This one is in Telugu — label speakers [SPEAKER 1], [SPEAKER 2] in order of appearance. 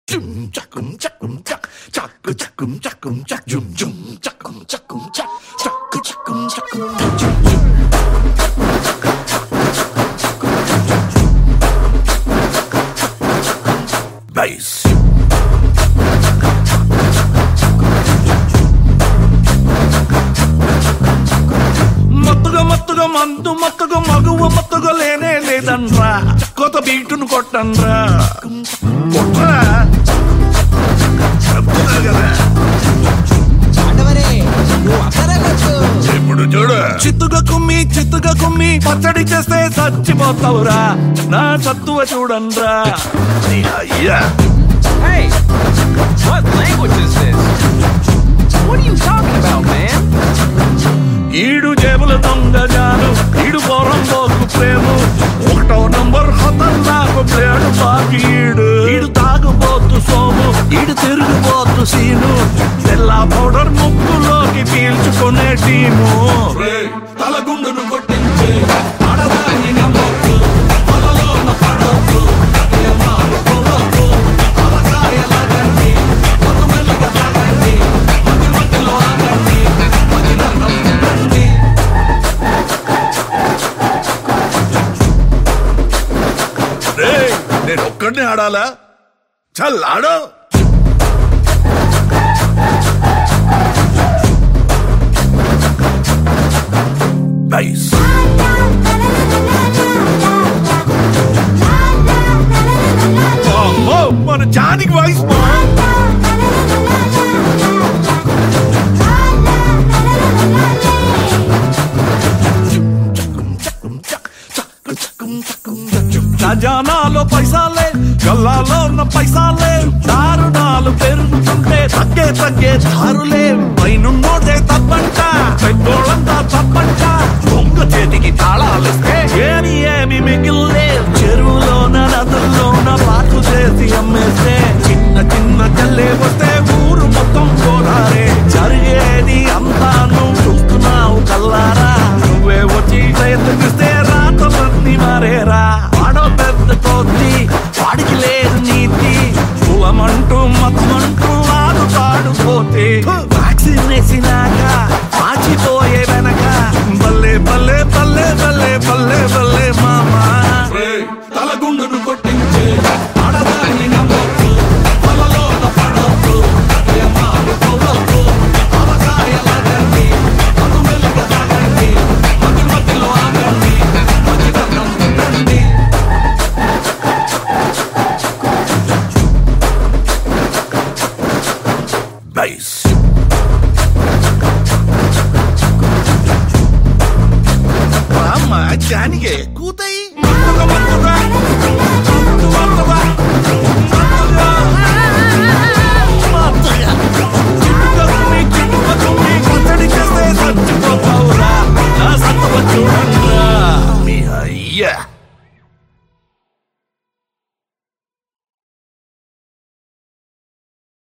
[SPEAKER 1] Jum jackum jackum jack jack jackum jackum jack jum jum jackum jackum jack jack jackum jackum jack jum jum bass
[SPEAKER 2] మత్తుగా మత్తుగా మందు మత్తుగా మగువ మత్తుగా లేనే లేదన్రా కొత్త బీటును కొట్టన్రా కొట్టరా చెప్తున్నా కదా
[SPEAKER 3] పాండవరే నువ్వు అక్కడెళ్ళొచ్చు
[SPEAKER 2] ఇప్పుడు చూడు చిత్తుగా కుమ్మి చిత్తుగా కుమ్మి పచ్చడి చేస్తే చచ్చిపోతావురా నా సత్తువ చూడన్రా నీ అయ్యా
[SPEAKER 4] Hey, what language is this? What are you talking about, man?
[SPEAKER 2] ఈడు జేబుల దొంగగాను ఈడు పోరం పోకు ప్రేము ఒకటో నంబర్ హతల్ నాకు ప్లేడు బాకి ఈడు ఈడు తాగుబోతు సోము ఈడు తిరుగుబోతు సీను తెల్ల పౌడర్ ముక్కులోకి పీల్చుకునే టీము తలగుండును కొట్టించే ఆడదాన్ని నమ్మొద్దు పొలలోన పడొద్దు ఏమారు పోవద్దు అవకాయలాగండి మత్తు మెల్లగా తాగండి మధ్య మధ్యలో ఆగండి మధ్య ఉండండి రేయ్, నేను ఒక్కడిని ఆడాలా చల్ ఆడో
[SPEAKER 1] bass
[SPEAKER 2] అమ్మో, మన జానికి వాయిస్ మా.
[SPEAKER 1] jackum jackum jack jack jackum jackum jack jum
[SPEAKER 2] ఖజానాలో పైసాలే గల్లాలో ఉన్న పైసాలే దారుణాలు పెరుగుతుంటే తగ్గే తగ్గే దారులే పైనున్నోడే తప్పంట పెద్దోళ్ళంతా తప్పంట దొంగ చేతికి తాళాలిస్తే ఏమి ఏమి మిగిల్లే చెరువులోన నదుల్లోన పాటు చేసి అమ్మేస్తే చిన్న చిన్న జల్లే వస్తే ఊరు మొత్తం కోరారే జరిగేది అంతా నువ్వు చూస్తున్నావు కల్లారా నువ్వే వచ్చి ప్రయత్నిస్తే రాతలన్నీ మారేరా వాడో పెద్ద కొద్ది వాడికి లేదు నీతి కులమంటూ మతమంటూ వాడు పాడుపోతే వ్యాక్సిన్ వేసినాక పాచిపోయే వెనక బల్లే బల్లే బల్లే బల్లే బల్లే బల్లే మామా తలగుండును కొట్టించే ఆడదాన్ని నమ్మొద్దు వలలోన పడొద్దు ఏమారు పోవద్దు అవకాయలాగండి మధు మెల్లగా తాగండి మధ్య మధ్యలో ఆగండి మధ్యలో ఉండండి
[SPEAKER 1] bass
[SPEAKER 2] అమ్మ జానిగే కూతయి మత్తుగా మత్తుగా మత్తు మత్తుగా మత్తుగా మత్తుగా చిట్టుగా కుమ్మి చిట్టుగా కుమ్మి కొట్టడి చేస్తే చచ్చిపోతావురా నా సత్తువ చూడండిరా మీ అయ్యా